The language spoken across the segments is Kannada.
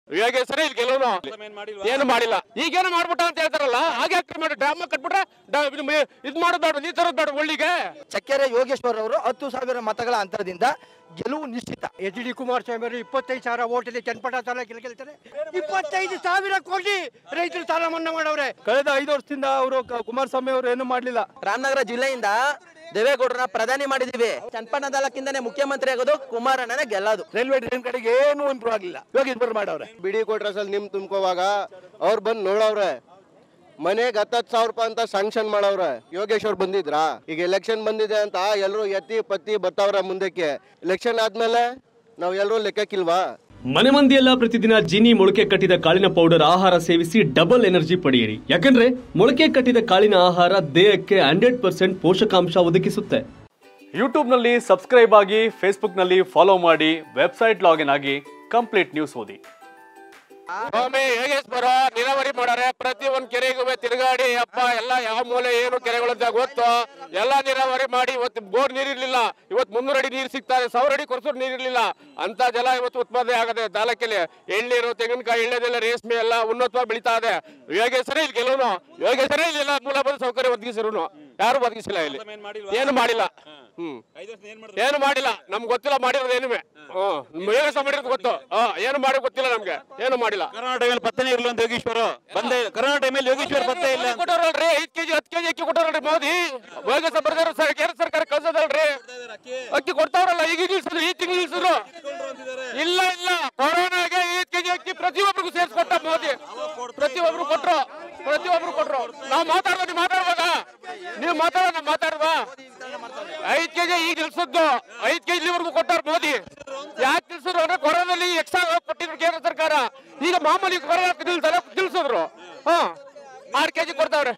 ಇವಾಗ ಸರಿ ಇಲ್ಲಿ ಗೆಲುವು ಏನು ಮಾಡಿಲ್ಲ ಈಗೇನು ಮಾಡ್ಬಿಟ್ಟ ಅಂತ ಹೇಳ್ತಾರಲ್ಲ ಹಾಗೆ ಹಾಕಿ ಮಾಡಿ ಡ್ರಾಮಾ ಕಟ್ಬಿಟ್ರೆ ಡ- ಇದು ಮೇ- ಇದ್ ಮಾಡೋದು ಬೇಡ ನೀ ತರೋದು ಬೇಡ ಒಳ್ಳಿಗೆ ಚಕ್ಕೆರೆ ಯೋಗೇಶ್ವರ್ ಅವರು ಹತ್ತು ಸಾವಿರ ಮತಗಳ ಅಂತರದಿಂದ ಗೆಲುವು ನಿಶ್ಚಿತ ಎಚ್ ಡಿ ಕುಮಾರಸ್ವಾಮಿ ಅವರು ಇಪ್ಪತ್ತೈದು ಸಾವಿರ ಓಟಲ್ಲಿ ಚನ್ನಪಟ್ಟ ತಾಲೂಕಿಗೆ ಗೆಲ್ತಾರೆ ಇಪ್ಪತ್ತೈದು ಸಾವಿರ ಕೋಟಿ ರೈತರು ಸಾಲ ಮನ್ನಾ ಮಾಡವ್ರೆ ಕಳೆದ ಐದು ವರ್ಷದಿಂದ ಅವರು ಕುಮಾರಸ್ವಾಮಿ ಅವರು ಏನು ಮಾಡಲಿಲ್ಲ ರಾಮನಗರ ಜಿಲ್ಲೆಯಿಂದ ದೇವೇಗೌಡರನ್ನ ಪ್ರಧಾನಿ ಮಾಡಿದೀವಿ ಚನ್ನಪಣ್ಣ ತಾಲೂಕಿಂದನೇ ಮುಖ್ಯಮಂತ್ರಿ ಆಗೋದು ಕುಮಾರಣ್ಣನೇ ಗೆಲ್ಲೋದು ರೈಲ್ವೆ ಟ್ರೈನ್ ಕಡೆಗೆ ಏನು ಇಂಪ್ರೂವ್ ಆಗಲಿಲ್ಲ ಇವಾಗ ಇಂಪ್ರೂವ್ ಮಾಡವ್ರೆ ಬಿಡಿ ಕೊಟ್ರಸಲ್ಲಿ ನಿಮ್ ತುಂಬ್ಕೋವಾಗ ಅವ್ರು ಬಂದು ನೋಡವ್ರೆ ಮನೆಗೆ ಹತ್ತತ್ತು ಸಾವಿರ ರೂಪಾಯಿ ಅಂತ ಸ್ಯಾಂಕ್ಷನ್ ಮಾಡವ್ರೆ ಯೋಗೇಶ್ ಅವ್ರು ಬಂದಿದ್ರಾ ಈಗ ಎಲೆಕ್ಷನ್ ಬಂದಿದೆ ಅಂತ ಎಲ್ಲರೂ ಎತ್ತಿ ಪತ್ತಿ ಬತ್ತವ್ರೆ ಮುಂದಕ್ಕೆ ಎಲೆಕ್ಷನ್ ಆದ್ಮೇಲೆ ನಾವ್ ಎಲ್ಲರೂ ಲೆಕ್ಕಕ್ಕಿಲ್ವಾ ಮನೆ ಮಂದಿಯೆಲ್ಲ ಪ್ರತಿದಿನ ಜೀನಿ ಮೊಳಕೆ ಕಟ್ಟಿದ ಕಾಳಿನ ಪೌಡರ್ ಆಹಾರ ಸೇವಿಸಿ ಡಬಲ್ ಎನರ್ಜಿ ಪಡೆಯಿರಿ ಯಾಕಂದ್ರೆ ಮೊಳಕೆ ಕಟ್ಟಿದ ಕಾಳಿನ ಆಹಾರ ದೇಹಕ್ಕೆ ಹಂಡ್ರೆಡ್ ಪರ್ಸೆಂಟ್ ಪೋಷಕಾಂಶ ಒದಗಿಸುತ್ತೆ ಯೂಟ್ಯೂಬ್ನಲ್ಲಿ ಸಬ್ಸ್ಕ್ರೈಬ್ ಆಗಿ ಫೇಸ್ಬುಕ್ನಲ್ಲಿ ಫಾಲೋ ಮಾಡಿ ವೆಬ್ಸೈಟ್ ಲಾಗಿನ್ ಆಗಿ ಕಂಪ್ಲೀಟ್ ನ್ಯೂಸ್ ಓದಿ ಸ್ವಾಮಿ ಯೋಗೇಶ್ವರ ನೀರಾವರಿ ಮಾಡಾರೆ ಪ್ರತಿ ಒಂದ್ ಕೆರೆಗೂ ತಿರುಗಾಡಿ ಅಪ್ಪ ಎಲ್ಲ ಯಾವ ಮೂಲೆ ಏನು ಕೆರೆಗಳಂತ ಗೊತ್ತು ಎಲ್ಲ ನೀರಾವರಿ ಮಾಡಿ ಇವತ್ತು ಬೋರ್ ನೀರಿರ್ಲಿಲ್ಲ ಇವತ್ತು ಮುನ್ನೂರು ಅಡಿ ನೀರು ಸಿಗ್ತಾರೆ ಸಾವಿರ ಅಡಿ ಕೊರಸೂರು ನೀರಿರ್ಲಿಲ್ಲ ಅಂತ ಜಲ ಇವತ್ತು ಉತ್ಪಾದನೆ ಆಗದೆ ತಾಲೂಕಲ್ಲಿ ಎಳ್ನೀರು ತೆಂಗಿನಕಾಯಿ ಎಳ್ಳೆದೆಲ್ಲ ರೇಷ್ಮೆ ಎಲ್ಲ ಉನ್ನತವಾಗಿ ಬೆಳೀತಾ ಇದೆ ಯೋಗೇಶ್ವರೇ ಇಲ್ಲಿ ಗೆಲುವು ಯೋಗೇಶ್ವರೇ ಇಲ್ಲಿ ಎಲ್ಲ ಮೂಲಭೂತ ಸೌಕರ್ಯ ಒದಗಿಸಿರು ಯಾರು ಒದಗಿಸಿಲ್ಲ ಇಲ್ಲಿ ಏನು ಮಾಡಿಲ್ಲ ಹ್ಮ್ ಏನು ಮಾಡಿಲ್ಲ ನಮ್ಗೆ ಗೊತ್ತಿಲ್ಲ ಮಾಡಿರೋದು ಏನುವೆ ಹ್ಮ್ ಯೋಗೇಶ್ವರ ಮಾಡಿರೋದು ಗೊತ್ತು ಹಾ ಏನು ಮಾಡಿ ಗೊತ್ತಿಲ್ಲ ನಮ್ಗೆ ಏನು ಮಾಡಿಲ್ಲ ಕರೋನಾ ಟೈಮಲ್ಲಿ ಪತ್ತನೇ ಇರಲಿಲ್ಲ ಅಂತ ಯೋಗೇಶ್ವರ ಬಂದೇ ಕರೋನಾ ಟೈಮಲ್ಲಿ ಯೋಗೇಶ್ವರ ಪತ್ತೆ ಇಲ್ಲ ಅಂತ. ಕೊಟ್ಟವ್ರಲ್ರಿ ಐದ್ ಕೆಜಿ ಹತ್ತು ಕೆಜಿ ಅಕ್ಕಿ ಕೊಟ್ಟವ್ರಲ್ರಿ ಮೋದಿ ಯೋಗೇಶ್ವರ ಬರ್ದಾರ ಸರ್ ಕೇಂದ್ರ ಸರ್ಕಾರ ಕಳ್ಸೋದಲ್ರಿ ಅಕ್ಕಿ ಕೊಡ್ತಾವ್ರಲ್ಲ ಈಗ ನಿಲ್ಸಿದ್ರು ಈ ತಿಂಗಳು ನಿಲ್ಸಿದ್ರು ಇಲ್ಲ ಇಲ್ಲ ಕೊರೋನಾಗೆ ಐದ್ ಕೆಜಿ ಅಕ್ಕಿ ಪ್ರತಿಯೊಬ್ಬರಿಗೂ ಸೇರ್ಸ್ಕೊಟ್ಟ ಮೋದಿ ಪ್ರತಿಯೊಬ್ರು ಕೊಟ್ರು ಪ್ರತಿಯೊಬ್ರು ಕೊಟ್ರು ನಾವು ಮಾತಾಡ್ಬೋದು ನೀವು ಮಾತಾಡ್ಬೋದ ನೀವು ಮಾತಾಡೋಣ ನಾವು ಮಾತಾಡುವ ಐದ್ ಕೆಜಿ ಈಗ ನಿಲ್ಸದ್ದು ಐದ್ ಕೆಜಿವರೆಗೂ ಕೊಟ್ಟಾರ ಮೋದಿ ಯಾಕೆ ನಿಲ್ಸಿದ್ರು ಅಂದ್ರೆ ಕೊರೋನಲ್ಲಿ ಎಕ್ಸ್ಟ್ರಾ ಕೊಟ್ಟಿದ್ರು ಕೇಂದ್ರ ಸರ್ಕಾರ ಈಗ ಮಾಮೂಲಿ ಕೊರೋನಾ ನಿಲ್ಸಲ್ಲ ನಿಲ್ಸಿದ್ರು ಹಾ ಆರ್ ಕೆಜಿ ಕೊಡ್ತಾವ್ರೆ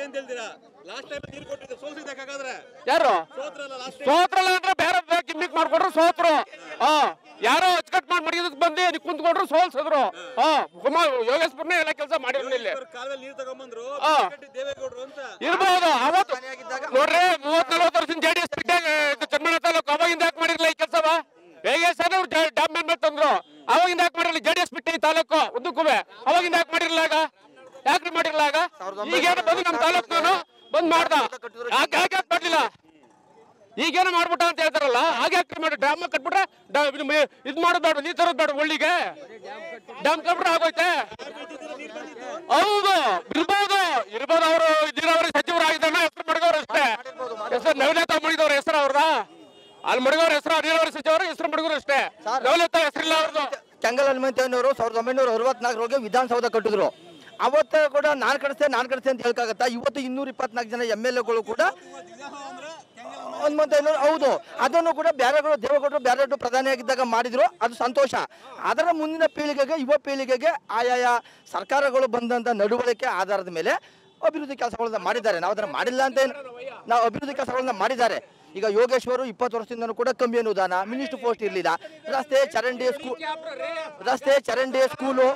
ಯಾರು ಸೋತ್ರಲ್ಲ ಅಂದ್ರೆ ಬೇರೆ ಗಿಮ್ಮಿಕ್ ಮಾಡ್ಕೊಂಡ್ರು ಸೋತ್ರು ಹಾ ಯಾರೋ ಅಚ್ಚುಕಟ್ ಮಾಡಿ ಮಡಿಯೋದಕ್ಕೆ ಬಂದು ಅದಕ್ಕೆ ಕುಂತ್ಕೊಂಡ್ರು ಸೋಲ್ಸಿದ್ರು ಹಾ ಕುಮಾರ್ ಯೋಗೇಶ್ವರ್ನೇ ಎಲ್ಲ ಕೆಲಸ ಮಾಡಿದ್ರು ಇಲ್ಲಿ ಹಾ. ಇರ್ಬೋದು ಅವತ್ತು ನೋಡ್ರಿ ಮೂವತ್ ನಲ್ವತ್ತು ವರ್ಷದಿಂದ J D S Channamanna taluk ಅವಾಗಿಂದ ಯಾಕೆ ಮಾಡಿರ್ಲಿಲ್ಲ ಈ ಕೆಲಸವ ಹೇಗೆ ಸರ್ ಅವ್ರು ಡ್ಯಾಮ್ ಮೇಲೆ ತಂದ್ರು ಅವಾಗಿಂದ ಯಾಕೆ ಮಾಡಿರಲಿಲ್ಲ ಜೆ ಡಿ ಎಸ್ ಬಿಟ್ಟು ಈ ತಾಲೂಕು ಉದ್ದಕ್ಕೂ ಅವಾಗಿಂದ ಯಾಕೆ ಮಾಡಿರಲಿಲ್ಲ ಆಗ ಯಾಕ್ರಿ ಮಾಡಿರಲಿಲ್ಲ ಆಗ ಈಗೇನು ಬಂದು ನಮ್ಮ ತಾಲೂಕು ನಾನು ಬಂದ್ ಮಾಡ್ದ ಯಾಕೆ ಯಾಕೆ ಯಾಕೆ ಮಾಡ್ಲಿಲ್ಲ ಈಗೇನು ಮಾಡ್ಬಿಟ್ಟ ಅಂತ ಹೇಳ್ತಾರಲ್ಲ ಹಾಗೆ ಹಾಕಿ ಮಾಡಿ ಡ್ರಾಮಾ ಕಟ್ಬಿಟ್ರೆ ಡ- ಇದು ಮೇ- ಇದ್ ಮಾಡೋದು ಬೇಡ ನೀ ತರೋದು ಬೇಡ ಒಳ್ಳಿಗೆ ಡ್ಯಾಮ್ ಕಟ್ಬಿಟ್ರೆ ಆಗೋಯ್ತೆ ಹೌದು ಇರ್ಬೋದು ಇರ್ಬೋದು ಅವರು ನೀರಾವರಿ ಸಚಿವರಾಗಿದ್ದಾನೆ ಹೆಸರು ಮಡಗವ್ರು ಅಷ್ಟೇ ಹೆಸರು ನವಲತಾ ಮಡಿದವ್ರ ಹೆಸರು ಅವ್ರದ ಅಲ್ಲಿ ಮಡಗವ್ರ ಹೆಸರು ನೀರಾವರಿ ಸಚಿವರು ಹೆಸರು ಮಡಗವ್ರು ಅಷ್ಟೇ ನವಲತಾ ಹೆಸರಿಲ್ಲ ಅವ್ರದ್ದು ಕೆಂಗಲ್ ಹನುಮಂತಯ್ಯನವರು ಸಾವಿರದ ಒಂಬೈನೂರ ಅರವತ್ನಾಲ್ಕರೊಳಗೆ ವಿಧಾನಸೌಧ ಕಟ್ಟಿದ್ರು ಅವತ್ತು ಕೂಡ ನಾನ್ ಕಳಿಸ್ತೇನೆ ನಾನ್ ಕಳಿಸ್ತೇನೆ ಅಂತ ಹೇಳ್ಕಾಗತ್ತಾ ಇವತ್ತು ಇನ್ನೂರ ಇಪ್ಪತ್ನಾಲ್ಕು ಜನ ಎಮ್ ಎಲ್ ಎಗಳು ಕೂಡ ಹನುಮಂತಯ್ಯನವರು ಹೌದು ಅದನ್ನು ಕೂಡ ಬೇರೆಗಳು ದೇವೇಗೌಡರು ಬೇರೆ ಪ್ರಧಾನಿಯಾಗಿದ್ದಾಗ ಮಾಡಿದ್ರು ಅದು ಸಂತೋಷ ಅದರ ಮುಂದಿನ ಪೀಳಿಗೆಗೆ ಯುವ ಪೀಳಿಗೆಗೆ ಆಯಾಯ ಸರ್ಕಾರಗಳು ಬಂದಂಥ ನಡವಳಿಕೆ ಆಧಾರದ ಮೇಲೆ ಅಭಿವೃದ್ಧಿ ಕೆಲಸಗಳನ್ನ ಮಾಡಿದ್ದಾರೆ ನಾವು ಅದನ್ನು ಮಾಡಿಲ್ಲ ಅಂತ ಏನು ನಾವು ಅಭಿವೃದ್ಧಿ ಕೆಲಸಗಳನ್ನ ಮಾಡಿದ್ದಾರೆ ಈಗ ಯೋಗೇಶ್ವರು ಇಪ್ಪತ್ತು ವರ್ಷದಿಂದನೂ ಕೂಡ ಕಮ್ಮಿ ಅನುದಾನ ಮಿನಿಸ್ಟರ್ ಪೋಸ್ಟ್ ಇರಲಿಲ್ಲ ರಸ್ತೆ ಚರಂಡಿ ಸ್ಕೂಲ್ ರಸ್ತೆ ಚರಂಡಿ ಸ್ಕೂಲು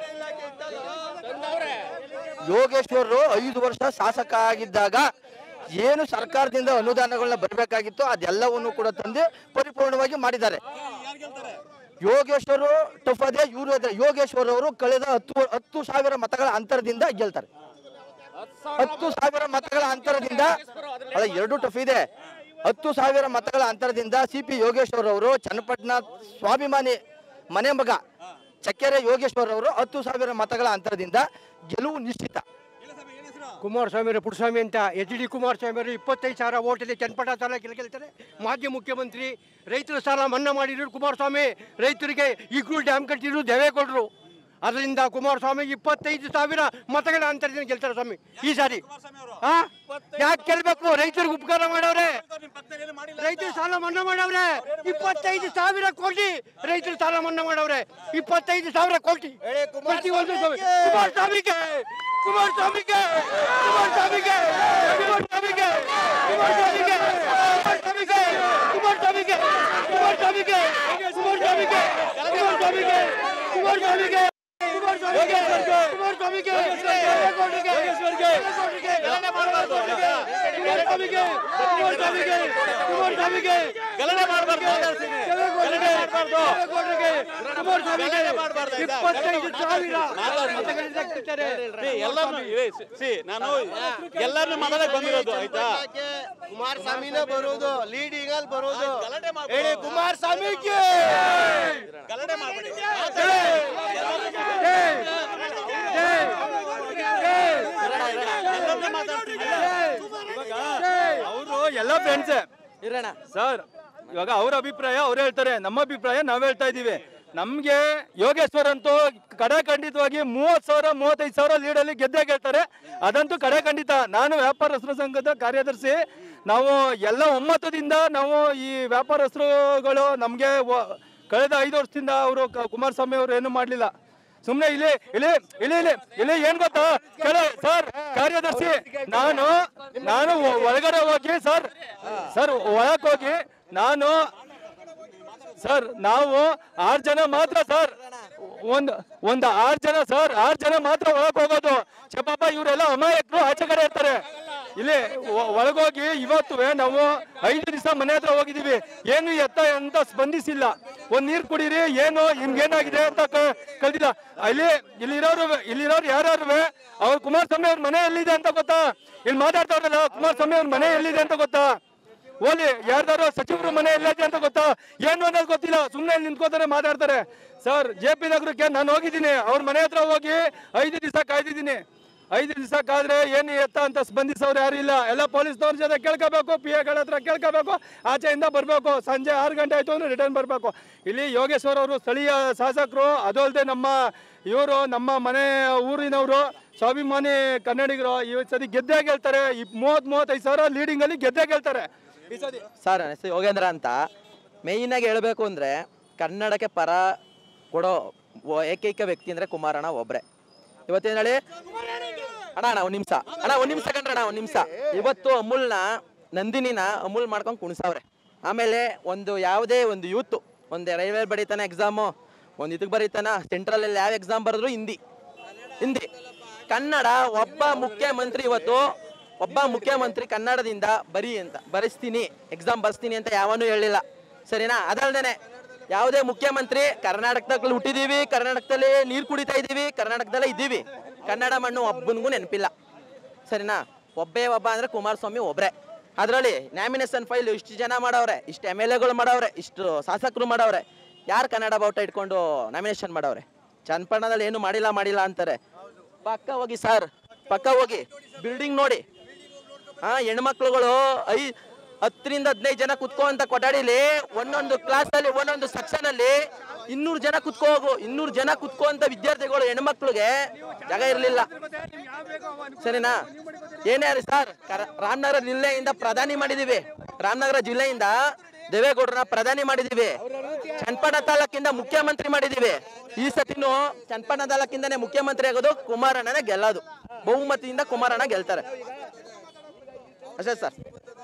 ಯೋಗೇಶ್ವರರು ಐದು ವರ್ಷ ಶಾಸಕ ಆಗಿದ್ದಾಗ ಏನು ಸರ್ಕಾರದಿಂದ ಅನುದಾನಗಳನ್ನ ಬರಬೇಕಾಗಿತ್ತು ಅದೆಲ್ಲವನ್ನು ಕೂಡ ತಂದು ಪರಿಪೂರ್ಣವಾಗಿ ಮಾಡಿದ್ದಾರೆ ಯೋಗೇಶ್ವರು ಟಫ್ ಅದೇ ಇವರು ಅದೇ ಯೋಗೇಶ್ವರ್ ಅವರು ಕಳೆದ ಹತ್ತು ಹತ್ತು ಸಾವಿರ ಮತಗಳ ಅಂತರದಿಂದ ಗೆಲ್ತಾರೆ ಹತ್ತು ಸಾವಿರ ಮತಗಳ ಅಂತರದಿಂದ ಅಲ್ಲ ಎರಡು ಟಫ್ ಇದೆ ಹತ್ತು ಸಾವಿರ ಮತಗಳ ಅಂತರದಿಂದ ಸಿ ಪಿ ಯೋಗೇಶ್ವರ್ ಅವರು ಚನ್ನಪಟ್ಟಣ ಸ್ವಾಭಿಮಾನಿ ಮನೆ ಮಗ ಚಕ್ಕೆರೆ ಯೋಗೇಶ್ವರ್ ಅವರು ಹತ್ತು ಸಾವಿರ ಮತಗಳ ಅಂತರದಿಂದ ಗೆಲುವು ನಿಶ್ಚಿತ ಕುಮಾರಸ್ವಾಮಿ ಅವರು ಪುಟ್ಟಸ್ವಾಮಿ ಅಂತ ಎಚ್ ಡಿ ಕುಮಾರಸ್ವಾಮಿ ಅವರು ಇಪ್ಪತ್ತೈದು ಸಾವಿರ ಓಟಲ್ಲಿ ಚನ್ನಪಟ್ಟ ತಾಲೂಕಿಗೆ ಗೆಲ್ತಾರೆ ಮಾಜಿ ಮುಖ್ಯಮಂತ್ರಿ ರೈತರ ಸಾಲ ಮನ್ನಾ ಮಾಡಿದ್ರು ಕುಮಾರಸ್ವಾಮಿ ರೈತರಿಗೆ ಈಗಲೂ ಡ್ಯಾಮ್ ಕಟ್ಟಿದ್ರು ದೇವೇಗೌಡರು ಅದರಿಂದ ಕುಮಾರಸ್ವಾಮಿ ಇಪ್ಪತ್ತೈದು ಸಾವಿರ ಮತಗಳ ಅಂತರದಿಂದ ಗೆಲ್ತಾರೆ ಸ್ವಾಮಿ ಈ ಸಾರಿ ಹಾ ಯಾಕೆ ಗೆಲ್ಬೇಕು ರೈತರಿಗೆ ಉಪಕಾರ ಮಾಡವ್ರೆ ರೈತರ ಸಾಲ ಮನ್ನಾ ಮಾಡವ್ರೆ ಇಪ್ಪತ್ತೈದು ಸಾವಿರ ಕೋಟಿ ರೈತರ ಸಾಲ ಮನ್ನಾ ಮಾಡವ್ರೆ ಇಪ್ಪತ್ತೈದು ಸಾವಿರ ಕೋಟಿ ಪ್ರತಿಯೊಂದು ಸ್ವಾಮಿ. ಕುಮಾರಸ್ವಾಮಿಗೆ ಕುಮಾರಸ್ವಾಮಿಗೆ ಕುಮಾರಸ್ವಾಮಿಗೆ ಕುಮಾರಸ್ವಾಮಿಗೆ ಕುಮಾರಸ್ವಾಮಿಗೆ ಕುಮಾರಸ್ವಾಮಿಗೆ ಕುಮಾರಸ್ವಾಮಿಗೆ ಕುಮಾರಸ್ವಾಮಿಗೆ ಕುಮಾರಸ್ವಾಮಿಗೆ ಕುಮಾರಸ್ವಾಮಿಗೆ ಕುಮಾರಸ್ವಾಮಿಗೆ ಗಲಾಟೆ ಮಾಡಬಾರ್ದು ಇಪ್ಪತ್ತೈದು ಸಾವಿರ ಮತಗಳಿಂದ ಗೆಲ್ತಾರೆ. ಎಲ್ಲಾನು ಸಿ ನಾನು ಎಲ್ಲಾರನ್ನು ಮಾತಾಡಕ್ ಬಂದಿರೋದು ಆಯ್ತಾ ಕುಮಾರಸ್ವಾಮಿನೇ ಬರೋದು ಲೀಡಿಂಗ್ ಅಲ್ಲಿ ಬರೋದು ಗಲಾಟೆ ಮಾಡ್ಬೇಡಿ. ಹೇಳಿ ಕುಮಾರಸ್ವಾಮಿಗೆ ಗಲಾಟೆ ಮಾಡಬೇಡಿ ಅವರು ಎಲ್ಲ ಫ್ರೆಂಡ್ಸ್ ಇರೋಣ ಸರ್ ಇವಾಗ ಅವ್ರ ಅಭಿಪ್ರಾಯ ಅವ್ರು ಹೇಳ್ತಾರೆ ನಮ್ಮ ಅಭಿಪ್ರಾಯ ನಾವ್ ಹೇಳ್ತಾ ಇದೀವಿ ನಮ್ಗೆ ಯೋಗೇಶ್ವರ್ ಅಂತೂ ಕಡೆ ಖಂಡಿತವಾಗಿ ಮೂವತ್ ಸಾವಿರ ಮೂವತ್ತೈದು ಸಾವಿರ ಲೀಡಲ್ಲಿ ಗೆದ್ದೇ ಗೆಲ್ತಾರೆ ಅದಂತೂ ಕಡೆ ಖಂಡಿತ ನಾನು ವ್ಯಾಪಾರಸ್ಥರ ಸಂಘದ ಕಾರ್ಯದರ್ಶಿ ನಾವು ಎಲ್ಲ ಒಮ್ಮತದಿಂದ ನಾವು ಈ ವ್ಯಾಪಾರಸ್ಥರುಗಳು ನಮ್ಗೆ ವ- ಕಳೆದ ಐದು ವರ್ಷದಿಂದ ಅವರು ಕುಮಾರಸ್ವಾಮಿ ಅವರು ಏನು ಮಾಡ್ಲಿಲ್ಲ ಸುಮ್ನೆ ಇಲ್ಲಿ ಇಲ್ಲಿ ಇಲ್ಲಿ ಇಲ್ಲಿ ಇಲ್ಲಿ ಏನ್ ಗೊತ್ತಾ ಕೆಳ ಸರ್ ಕಾರ್ಯದರ್ಶಿ ನಾನು ನಾನು ಒ- ಒಳಗಡೆ ಹೋಗಿ ಸರ್ ಸರ್ ಒಳಕ್ ಹೋಗಿ ನಾನು ಸರ್ ನಾವು ಆರ್ ಜನ ಮಾತ್ರ ಸರ್ ಒಂದು ಒಂದು ಆರ್ ಜನ ಸರ್ ಆರ್ ಜನ ಮಾತ್ರ ಒಳಗ್ ಹೋಗೋದು ಚಪಾಪ ಇವರೆಲ್ಲ ಅಮಾಯಕರು ಆಚೆ ಕಡೆ ಇರ್ತಾರೆ ಇಲ್ಲಿ ಒ- ಒಳಗೋಗಿ ಇವತ್ತು ನಾವು ಐದು ದಿವಸ ಮನೆ ಹತ್ರ ಹೋಗಿದೀವಿ ಏನು ಎತ್ತ ಅಂತ ಸ್ಪಂದಿಸಿಲ್ಲ ಒಂದ್ ನೀರ್ ಕುಡೀರಿ ಏನು ನಿಮ್ಗೇನಾಗಿದೆ ಅಂತ ಕ- ಕಳ್ದಿಲ್ಲ ಇಲ್ಲಿ ಇಲ್ಲಿರೋರು ಇಲ್ಲಿರೋರು ಯಾರು ಅವ್ರ ಕುಮಾರಸ್ವಾಮಿ ಅವ್ರ ಮನೆ ಎಲ್ಲಿದೆ ಅಂತ ಗೊತ್ತಾ ಇಲ್ಲಿ ಮಾತಾಡ್ತಾವ್ರಲ್ಲ ಕುಮಾರಸ್ವಾಮಿ ಅವ್ರ ಮನೆ ಎಲ್ಲಿದೆ ಅಂತ ಗೊತ್ತಾ ಓಲಿ ಯಾರ್ದಾರು ಸಚಿವರು ಮನೆ ಎಲ್ಲೈತೆ ಅಂತ ಗೊತ್ತಾ ಏನು ಅನ್ನೋದು ಗೊತ್ತಿಲ್ಲ ಸುಮ್ಮನೆ ನಿಂತ್ಕೋತಾರೆ ಮಾತಾಡ್ತಾರೆ ಸರ್ ಜೆ ಪಿ ನಗರಕ್ಕೆ ನಾನು ಹೋಗಿದ್ದೀನಿ ಅವ್ರ ಮನೆ ಹತ್ರ ಹೋಗಿ ಐದು ದಿವಸ ಕಾಯ್ದಿದ್ದೀನಿ ಐದು ದಿವಸ ಕಾದ್ರೆ ಏನು ಎತ್ತ ಅಂತ ಸ್ಪಂದಿಸೋರು ಯಾರು ಇಲ್ಲ ಎಲ್ಲ ಪೊಲೀಸ್ನವ್ರ ಜೊತೆ ಕೇಳ್ಕೋಬೇಕು ಪಿ ಎಗಳ ಹತ್ರ ಕೇಳ್ಕೋಬೇಕು ಆಚೆಯಿಂದ ಬರಬೇಕು ಸಂಜೆ ಆರು ಗಂಟೆ ಆಯ್ತು ಅಂದ್ರೆ ರಿಟರ್ನ್ ಬರಬೇಕು ಇಲ್ಲಿ ಯೋಗೇಶ್ವರ್ ಅವರು ಸ್ಥಳೀಯ ಶಾಸಕರು ಅದು ಅಲ್ಲದೆ ನಮ್ಮ ಇವರು ನಮ್ಮ ಮನೆ ಊರಿನವರು ಸ್ವಾಭಿಮಾನಿ ಕನ್ನಡಿಗರು ಈ ಸತಿ ಗೆದ್ದೇ ಗೆಲ್ತಾರೆ ಈ ಮೂವತ್ ಮೂವತ್ತೈದು ಸಾವಿರ ಲೀಡಿಂಗಲ್ಲಿ ಗೆದ್ದೇ ಗೆಲ್ತಾರೆ ಈ ಸತಿ ಸರ್ ನನ್ನ ಹೆಸರು ಯೋಗೇಂದ್ರ ಅಂತ ಮೇಯ್ನಾಗಿ ಹೇಳಬೇಕು ಅಂದರೆ ಕನ್ನಡಕ್ಕೆ ಪರ ಕೊಡೋ ಒ- ಏಕೈಕ ವ್ಯಕ್ತಿ ಅಂದರೆ ಕುಮಾರಣ್ಣ ಒಬ್ಬರೇ ಇವತ್ತೇನು ಹೇಳಿ ಅಣ್ಣ ಅಣ್ಣ ಒಂದು ನಿಮಿಷ ಅಣ್ಣ ಒಂದು ನಿಮಿಷ ಕಂಡ್ರಣ್ಣ ಒಂದು ನಿಮಿಷ ಇವತ್ತು ಅಮೂಲ್ನ ನಂದಿನಿನ ಅಮೂಲ್ ಮಾಡ್ಕೊಂಡು ಕುಣಿಸವ್ರೆ ಆಮೇಲೆ ಒಂದು ಯಾವುದೇ ಒಂದು ಯೂತ್ ಒಂದು ರೈಲ್ವೆ ಬರೀತಾನೆ ಎಕ್ಸಾಮು ಒಂದು ಇದಕ್ಕೆ ಬರೀತಾನ ಸೆಂಟ್ರಲಲ್ಲಿ ಯಾವ ಎಕ್ಸಾಮ್ ಬರೆದ್ರು ಹಿಂದಿ ಹಿಂದಿ ಕನ್ನಡ ಒಬ್ಬ ಮುಖ್ಯಮಂತ್ರಿ ಇವತ್ತು ಒಬ್ಬ ಮುಖ್ಯಮಂತ್ರಿ ಕನ್ನಡದಿಂದ ಬರಿ ಅಂತ ಬರೆಸ್ತೀನಿ ಎಕ್ಸಾಮ್ ಬರ್ಸ್ತೀನಿ ಅಂತ ಯಾವನೂ ಹೇಳಿಲ್ಲ ಸರಿನಾ ಅದಲ್ದೇನೆ ಯಾವುದೇ ಮುಖ್ಯಮಂತ್ರಿ ಕರ್ನಾಟಕದಲ್ಲಿ ಹುಟ್ಟಿದೀವಿ ಕರ್ನಾಟಕದಲ್ಲಿ ನೀರು ಕುಡಿತಾ ಇದ್ದೀವಿ ಕರ್ನಾಟಕದಲ್ಲೇ ಇದ್ದೀವಿ ಕನ್ನಡ ಮಣ್ಣು ಒಬ್ಬನಿಗೂ ನೆನಪಿಲ್ಲ ಸರಿನಾ ಒಬ್ಬೇ ಒಬ್ಬ ಅಂದ್ರೆ ಕುಮಾರಸ್ವಾಮಿ ಒಬ್ರೆ ಅದರಲ್ಲಿ ನ್ಯಾಮಿನೇಷನ್ ಫೈಲ್ ಇಷ್ಟು ಜನ ಮಾಡವ್ರೆ ಇಷ್ಟು ಎಮ್ ಎಲ್ ಎಗಳು ಮಾಡವ್ರೆ ಇಷ್ಟು ಶಾಸಕರು ಮಾಡವ್ರೆ ಯಾರು ಕನ್ನಡ ಬಾವುಟ ಇಟ್ಕೊಂಡು ನಾಮಿನೇಷನ್ ಮಾಡವ್ರೆ ಚನ್ನಪಟ್ಟಣದಲ್ಲಿ ಏನು ಮಾಡಿಲ್ಲ ಮಾಡಿಲ್ಲ ಅಂತಾರೆ ಪಕ್ಕ ಹೋಗಿ ಸರ್ ಪಕ್ಕ ಹೋಗಿ ಬಿಲ್ಡಿಂಗ್ ನೋಡಿ ಹಾ ಹೆಣ್ಮಕ್ಳುಗಳು ಐ ಹತ್ತರಿಂದ ಹದಿನೈದು ಜನ ಕುತ್ಕೋ ಅಂತ ಕೊಠಡಿಲಿ ಒಂದೊಂದು ಕ್ಲಾಸ್ ಅಲ್ಲಿ ಒಂದೊಂದು ಸೆಕ್ಷನ್ ಅಲ್ಲಿ ಇನ್ನೂರು ಜನ ಕುತ್ಕೋ ಹೋಗು ಇನ್ನೂರು ಜನ ಕುತ್ಕೋ ಅಂತ ವಿದ್ಯಾರ್ಥಿಗಳು ಹೆಣ್ಮಕ್ಳಿಗೆ ಜಾಗ ಇರಲಿಲ್ಲ ಸರಿನಾ ಏನೇ ರೀ ಸರ್ ರಾಮನಗರ ಜಿಲ್ಲೆಯಿಂದ ಪ್ರಧಾನಿ ಮಾಡಿದೀವಿ ರಾಮನಗರ ಜಿಲ್ಲೆಯಿಂದ ದೇವೇಗೌಡರನ್ನ ಪ್ರಧಾನಿ ಮಾಡಿದೀವಿ ಚನ್ನಪಟ್ಟಣ ತಾಲೂಕಿಂದ ಮುಖ್ಯಮಂತ್ರಿ ಮಾಡಿದೀವಿ ಈ ಸತಿನೂ ಚನ್ನಪಟ್ಟಣ ತಾಲೂಕಿಂದನೇ ಮುಖ್ಯಮಂತ್ರಿ ಆಗೋದು ಕುಮಾರಣ್ಣನೇ ಗೆಲ್ಲೋದು ಬಹುಮತಿಯಿಂದ ಕುಮಾರಣ್ಣ ಗೆಲ್ತಾರೆ ಅಷ್ಟೇ ಸರ್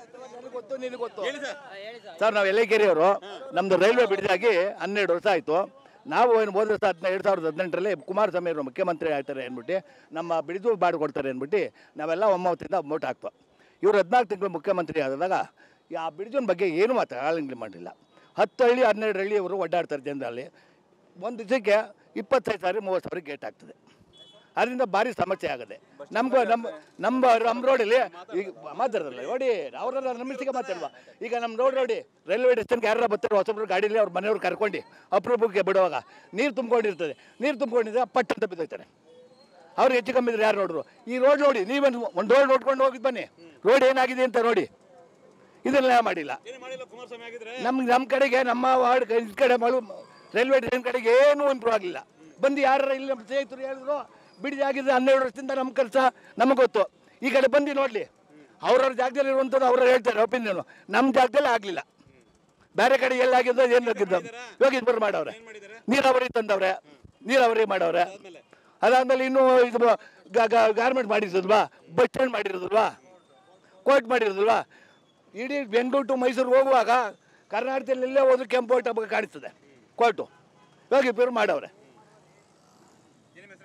ಸರ್ ನಾವು ಎಲೆಕೆರೆಯವರು ನಮ್ದು ರೈಲ್ವೆ ಬಿಡಿದಾಗಿ ಹನ್ನೆರಡು ವರ್ಷ ಆಯಿತು ನಾವು ಏನು ಹೋದ ವರ್ಷ ಹದಿನೈದು ಎರಡು ಸಾವಿರದ ಹದಿನೆಂಟರಲ್ಲಿ ಕುಮಾರಸ್ವಾಮಿ ಅವರು ಮುಖ್ಯಮಂತ್ರಿ ಆಗ್ತಾರೆ ಅಂದ್ಬಿಟ್ಟು ನಮ್ಮ ಬಿಡಿದು ಬಾಡು ಕೊಡ್ತಾರೆ ಅಂದ್ಬಿಟ್ಟು ನಾವೆಲ್ಲ ಒಮ್ಮತದಿಂದ ವೋಟ್ ಹಾಕ್ತೋ ಇವರು ಹದಿನಾಲ್ಕು ತಿಂಗಳು ಮುಖ್ಯಮಂತ್ರಿ ಆದಾಗ ಆ ಬಿಡಿಜುನ ಬಗ್ಗೆ ಏನು ಮಾತಾಡಂಗಿಲ್ಲ ಮಾಡಿಲ್ಲ ಹತ್ತು ಹಳ್ಳಿ ಹನ್ನೆರಡು ಹಳ್ಳಿ ಅವರು ಒಡ್ಡಾಡ್ತಾರೆ ಜನರಲ್ಲಿ ಒಂದು ದಿವಸಕ್ಕೆ ಇಪ್ಪತ್ತೈದು ಸಾವಿರ ಮೂವತ್ತು ಸಾವಿರ ಗೇಟ್ ಆಗ್ತದೆ ಅದರಿಂದ ಭಾರಿ ಸಮಸ್ಯೆ ಆಗುತ್ತೆ ನಮ್ಗೆ ನಮ್ಮ ನಮ್ಮ ನಮ್ಮ ರೋಡಲ್ಲಿ ಈಗ ಮಾತಾಡೋದಲ್ಲ ನೋಡಿ ಅವರ ನಮ್ಮಿಸ್ತಿಗೆ ಮಾತಾಡುವ ಈಗ ನಮ್ಮ ರೋಡ್ ನೋಡಿ ರೈಲ್ವೆ ಸ್ಟೇಷನ್ಗೆ ಯಾರು ಬರ್ತಾರೆ ಹೊಸಬ್ರು ಗಾಡೀಲಿ ಅವ್ರ ಮನೆಯವ್ರು ಕರ್ಕೊಂಡು ಅಪರೂಪಕ್ಕೆ ಬಿಡುವಾಗ ನೀರು ತುಂಬ್ಕೊಂಡಿರ್ತದೆ ನೀರು ತುಂಬ್ಕೊಂಡಿದ್ರೆ ಪಟ್ ಅಂತ ಬಿದ್ದೋಗ್ತಾರೆ ಅವ್ರು ಹೆಚ್ಚು ಕಮ್ಮಿ ಇದ್ರೆ ಯಾರು ನೋಡ್ರು ಈ ರೋಡ್ ನೋಡಿ ನೀವೊಂದು ಒಂದು ರೋಡ್ ನೋಡ್ಕೊಂಡು ಹೋಗಿ ಬನ್ನಿ ರೋಡ್ ಏನಾಗಿದೆ ಅಂತ ನೋಡಿ ಇದನ್ನೆಲ್ಲ ಮಾಡಿಲ್ಲ ನಮ್ಗೆ ನಮ್ಮ ಕಡೆಗೆ ನಮ್ಮ ವಾರ್ಡ್ ಈ ಕಡೆ ಮಳು ರೈಲ್ವೆ ಸ್ಟೇಷನ್ ಕಡೆಗೆ ಏನೂ ಇಂಪ್ರೂವ್ ಆಗಲಿಲ್ಲ ಬಂದು ಯಾರ ಇಲ್ಲಿ ನಮ್ಮ ಸ್ನೇಹಿತರು ಹೇಳಿದ್ರು ಬಿಡಿ ಆಗಿದ್ರೆ ಹನ್ನೆರಡು ವರ್ಷದಿಂದ ನಮ್ಮ ಕೆಲಸ ನಮಗೆ ಗೊತ್ತು ಈ ಕಡೆ ಬಂದು ನೋಡಲಿ ಅವ್ರವ್ರ ಜಾಗದಲ್ಲಿ ಇರುವಂಥದ್ದು ಅವ್ರು ಹೇಳ್ತಾರೆ ಒಪಿನಿಯನು ನಮ್ಮ ಜಾಗದಲ್ಲಿ ಆಗಲಿಲ್ಲ ಬೇರೆ ಕಡೆ ಎಲ್ಲಾಗಿದ್ದು ಏನು ಆಗಿದ್ದು ಇವಾಗ ಇಬ್ಬರು ಮಾಡವ್ರೆ ನೀರಾವರಿ ತಂದವ್ರೆ ನೀರಾವರಿ ಮಾಡವ್ರೆ ಅದಾದ್ಮೇಲೆ ಇನ್ನೂ ಇದು ಗಾರ್ಮೆಂಟ್ ಮಾಡಿರೋದಲ್ವಾ ಬಸ್ ಸ್ಟ್ಯಾಂಡ್ ಮಾಡಿರೋದಲ್ವಾ ಕೋರ್ಟ್ ಮಾಡಿರೋದಲ್ವಾ ಇಡೀ ಬೆಂಗಳೂರು ಟು ಮೈಸೂರು ಹೋಗುವಾಗ ಕರ್ನಾಟಕದಲ್ಲಿ ಎಲ್ಲೇ ಹೋದ್ರು ಕೆಂಪು ಕೋರ್ಟ್ ಹಬ್ಬ ಕಾಣಿಸ್ತದೆ ಕೋರ್ಟು ಇವಾಗ ಇಬ್ಬರು ಮಾಡವ್ರೆ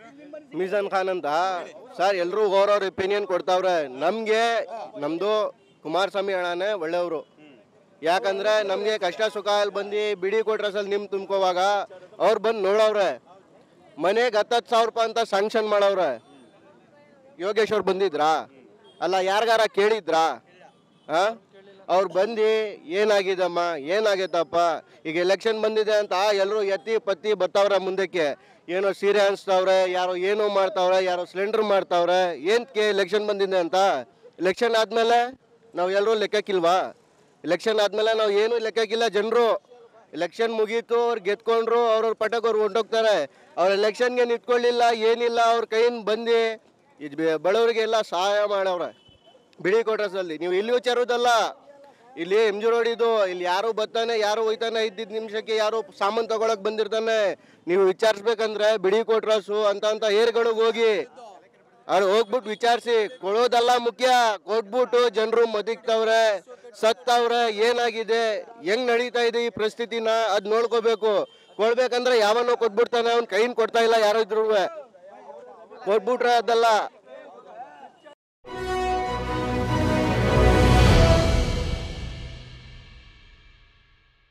ಮಿಜಾನ್ ಖಾನ್ ಅಂತ ಸರ್ ಎಲ್ಲರೂ ಅವ್ರವ್ರ ಒಪಿನಿಯನ್ ಕೊಡ್ತಾವ್ರೆ ನಮಗೆ ನಮ್ಮದು ಕುಮಾರಸ್ವಾಮಿ ಅಣ್ಣನೇ ಒಳ್ಳೆಯವರು ಯಾಕಂದ್ರೆ ನಮಗೆ ಕಷ್ಟ ಸುಖ ಅಲ್ಲಿ ಬಂದು ಬಿಡಿ ಕೊಟ್ರಸಲ್ಲಿ ನಿಮ್ ತುಂಬ್ಕೋವಾಗ ಅವ್ರು ಬಂದು ನೋಡವ್ರೆ ಮನೆಗೆ ಹತ್ತತ್ತು ಸಾವಿರ ರೂಪಾಯಿ ಅಂತ ಸ್ಯಾಂಕ್ಷನ್ ಮಾಡವ್ರೆ ಯೋಗೇಶ್ ಅವ್ರು ಬಂದಿದ್ರಾ ಅಲ್ಲ ಯಾರಿಗಾರ ಕೇಳಿದ್ರಾ ಆ ಅವ್ರು ಬಂದು ಏನಾಗಿದಮ್ಮ ಏನಾಗೈತಪ್ಪ ಈಗ ಎಲೆಕ್ಷನ್ ಬಂದಿದೆ ಅಂತ ಎಲ್ಲರೂ ಎತ್ತಿ ಪತ್ತಿ ಬರ್ತಾವ್ರೆ ಮುಂದಕ್ಕೆ ಏನೋ ಸೀರೆ ಅನ್ಸ್ತಾವ್ರೆ ಯಾರೋ ಏನೋ ಮಾಡ್ತಾವ್ರೆ ಯಾರೋ ಸಿಲಿಂಡರ್ ಮಾಡ್ತಾವ್ರೆ ಏನಕ್ಕೆ ಎಲೆಕ್ಷನ್ ಬಂದಿದೆ ಅಂತ ಎಲೆಕ್ಷನ್ ಆದಮೇಲೆ ನಾವು ಎಲ್ಲರೂ ಲೆಕ್ಕಕ್ಕಿಲ್ವಾ ಎಲೆಕ್ಷನ್ ಆದಮೇಲೆ ನಾವು ಏನೂ ಲೆಕ್ಕಕ್ಕಿಲ್ಲ ಜನರು ಎಲೆಕ್ಷನ್ ಮುಗೀತು ಅವ್ರು ಗೆದ್ಕೊಂಡ್ರು ಅವ್ರವ್ರ ಪಟಕ್ಕೆ ಅವ್ರು ಹೊಂಟೋಗ್ತಾರೆ ಅವ್ರ ಎಲೆಕ್ಷನ್ಗೆ ನಿಂತ್ಕೊಳ್ಳಿಲ್ಲ ಏನಿಲ್ಲ ಅವ್ರ ಕೈಯಿಂದ ಬಂದು ಇದು ಬಡವರಿಗೆಲ್ಲ ಸಹಾಯ ಮಾಡವ್ರೆ ಬಿಡಿ ಕ್ವಾರ್ಟರ್ಸಲ್ಲಿ ನೀವು ಇಲ್ಲಿ ವಿಚಾರದಲ್ಲ ಇಲ್ಲಿ ಎಮ್ ಜಿ ರೋಡ್ ಇದು ಇಲ್ಲಿ ಯಾರು ಬರ್ತಾನೆ ಯಾರು ಹೋಯ್ತಾನೆ ಇದ್ದಿದ್ದ ನಿಮಿಷಕ್ಕೆ ಯಾರು ಸಾಮಾನು ತಗೊಳಕ್ ಬಂದಿರ್ತಾನೆ ನೀವು ವಿಚಾರಿಸ್ಬೇಕಂದ್ರೆ ಬಿಡಿ ಕ್ವಾರ್ಟರ್ಸು ಅಂತ ಅಂತ ಏರ್ಗಳಿಗೆ ಹೋಗಿ ಅವ್ರು ಹೋಗ್ಬಿಟ್ಟು ವಿಚಾರಿಸಿ ಕೊಡೋದಲ್ಲ ಮುಖ್ಯ ಕೊಟ್ಬಿಟ್ಟು ಜನರು ಮದಿಕ್ತವ್ರೆ ಸತ್ತವ್ರೆ ಏನಾಗಿದೆ ಹೆಂಗ್ ನಡೀತಾ ಇದೆ ಈ ಪರಿಸ್ಥಿತಿನ ಅದ್ ನೋಡ್ಕೋಬೇಕು ಕೊಡ್ಬೇಕಂದ್ರೆ ಯಾವನೋ ಕೊಟ್ಬಿಡ್ತಾನೆ ಅವ್ನ ಕೈನ್ ಕೊಡ್ತಾ ಇಲ್ಲ ಯಾರೋ ಇದ್ರು ಕೊಟ್ಬಿಟ್ರೆ ಅದಲ್ಲ